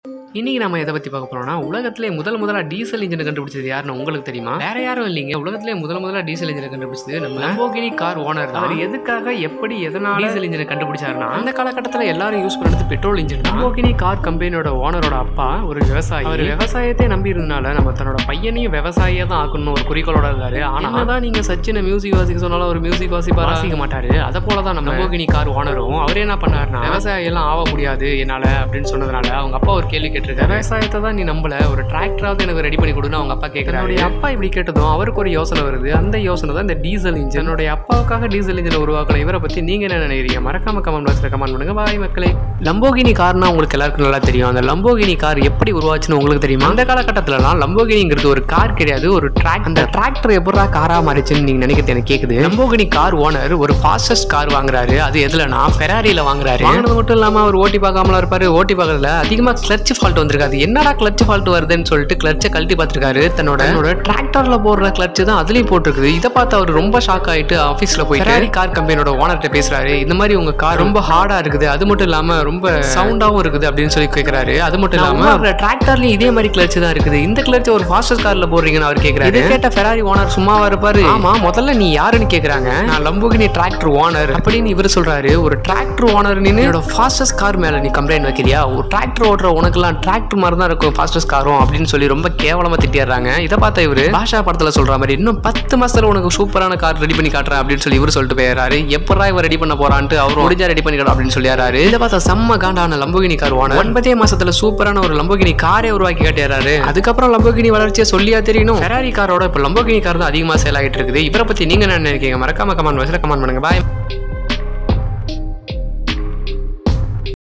இன்னைக்கு நம்ம எதை பத்தி பார்க்க போறோம்னா உலகத்திலே முதல் முதலா டீசல் இன்ஜினை கண்டுபிடிச்சது யாருன்னு உங்களுக்கு தெரியுமா வேற யாரும் இல்லைங்க உலகத்திலே முதல் முதலா டீசல் இன்ஜினை கண்டுபிடிச்சது நம்ம லம்போகினி கார் ஓனர் தான் அவர் எதுக்காக எப்படி எதனால டீசல் இன்ஜினை கண்டுபிடிச்சாருன்னா அந்த காலகட்டத்தில் எல்லாரும் யூஸ் பண்ணது பெட்ரோல் இன்ஜின் லம்போகினி கார் கம்பெனியோட ஓனரோட அப்பா ஒரு விவசாயி அவர் விவசாயத்தை நம்பி இருந்தனால நம்ம தன்னோட பையனையும் விவசாயியா தான் ஆக்கணும் ஒரு குறிக்கோளோட இருந்தாரு ஆனா தான் நீங்க சச்சினை மியூசிக் வாசிக்க சொன்னாலும் ஒரு மியூசிக் வாசிப்பா வாசிக்க மாட்டாரு அதை போல தான் நம்ம லம்போகினி கார் ஓனரும் அவர் என்ன பண்ணாருன்னா விவசாயம் எல்லாம் ஆக முடியாது என்னால அப்படின்னு சொன்னதுனால அவங்க அப்பா ஒரு கேள்வி கேட்டிருக்காரு விவசாயத்தை தான் நீ நம்பல ஒரு டிராக்டராவது எனக்கு ரெடி பண்ணி கொடுன்னு அவங்க அப்பா கேட்கறாரு என்னுடைய அப்பா இப்படி கேட்டதும் அவருக்கு ஒரு யோசனை வருது அந்த யோசனை தான் இந்த டீசல் இன்ஜின் என்னுடைய அப்பாவுக்காக டீசல் இன்ஜினை உருவாக்கல இவரை பத்தி நீங்க என்ன நினைக்கிறீங்க மறக்காம கமெண்ட் பாக்ஸ்ல கமெண்ட் பண்ணுங்க பாய் மக்களே லம்போகினி கார்னா உங்களுக்கு எல்லாருக்கும் நல்லா தெரியும் அந்த லம்போகினி கார் எப்படி உருவாச்சுன்னு உங்களுக்கு தெரியுமா அந்த காலகட்டத்திலலாம் லம்போகினிங்கிறது ஒரு கார் கிடையாது ஒரு ட்ராக் அந்த டிராக்டர் எப்படா காரா மாறிச்சுன்னு நீங்க நினைக்கிறது எனக்கு கேக்குது லம்போகினி கார் ஓனர் ஒரு ஃபாஸ்டஸ்ட் கார் வாங்குறாரு அது எதுலனா ஃபெராரியில வாங்குறாரு வாங்கினது மட்டும் இல்லாம அவர் ஓட்டி பார்க்காமல இருப்பாரு ஓட்டி பார்க்கறதுல அதிகமா கிளட்ச் ஃபால்ட் வந்திருக்காது என்னடா கிளட்ச் ஃபால்ட் வருதுன்னு சொல்லிட்டு கிளட்சை கழட்டி பார்த்திருக்காரு தன்னோட தன்னோட டிராக்டர்ல போடுற கிளட்ச் தான் அதுலயும் போட்டிருக்குது இதை பார்த்து அவர் ரொம்ப ஷாக் ஆயிட்டு ஆஃபீஸ்ல போய் ஃபெராரி கார் கம்பெனியோட ஓனர்கிட்ட பேசுறாரு இந்த மாதிரி உங்க கார் ரொம்ப ஹார்டா இருக்குது அது மட்டும் இல்லாம ரொம்ப சவுண்டாவும் இருக்குது அப்படின்னு சொல்லி கேக்குறாரு அது மட்டும் இல்லாம டிராக்டர்லயும் இதே மாதிரி கிளட்ச் தான் இருக்குது இந்த கிளட்ச் ஒரு ஃபாஸ்டஸ்ட் கார்ல போடுறீங்கன்னு அவர் கேக்குறாரு இதை கேட்ட ஃபெராரி ஓனர் சும்மாவா இருப்பாரு ஆமா முதல்ல நீ யாருன்னு கேக்குறாங்க நான் லம்போகினி டிராக்டர் ஓனர் அப்படின்னு இவர் சொல்றாரு ஒரு டிராக்டர் ஓனர் நீ என்னோட ஃபாஸ்டஸ்ட் கார் மேல நீ கம்ப்ளைண்ட் வைக்கிறியா ஒரு டிராக்டர் ஓட்டுற உனக்கெல்லாம் டிராக்டர் மாதிரி தான் இருக்கும் ஃபாஸ்டஸ்ட் காரும் அப்படின்னு சொல்லி ரொம்ப கேவலமா திட்டிடுறாங்க இதை பார்த்த இவரு பாஷா படத்துல சொல்ற மாதிரி இன்னும் பத்து மாசத்துல உனக்கு சூப்பரான கார் ரெடி பண்ணி காட்டுறேன் அப்படின்னு சொல்லி இவரு சொல்லிட்டு போயிடுறாரு எப்படா இவர் ரெடி பண்ண போறான்ட்டு அவர் முடிஞ்சா ரெடி பண்ணி அப்படின்னு சொல்லிடுறாரு இதை பார்த்தா செம்ம காண்டான லம்போகினி கார் ஓனர் ஒன்பதே மாசத்துல சூப்பரான ஒரு லம்போகினி காரே உருவாக்கி காட்டிடுறாரு அதுக்கப்புறம் லம்போகினி வளர்ச்சியை சொல்லியா தெரியணும் ஃபெராரி காரோட இப்போ லம்போகினி கார் தான் அதிகமாக சேல் ஆகிட்டு இருக்குது இவரை பத்தி நீங்க என்ன நினைக்கிறீங்க மறக்காம கமெண்ட் பாக்ஸ்ல கமெண்ட் பண்ணுங்க பாய்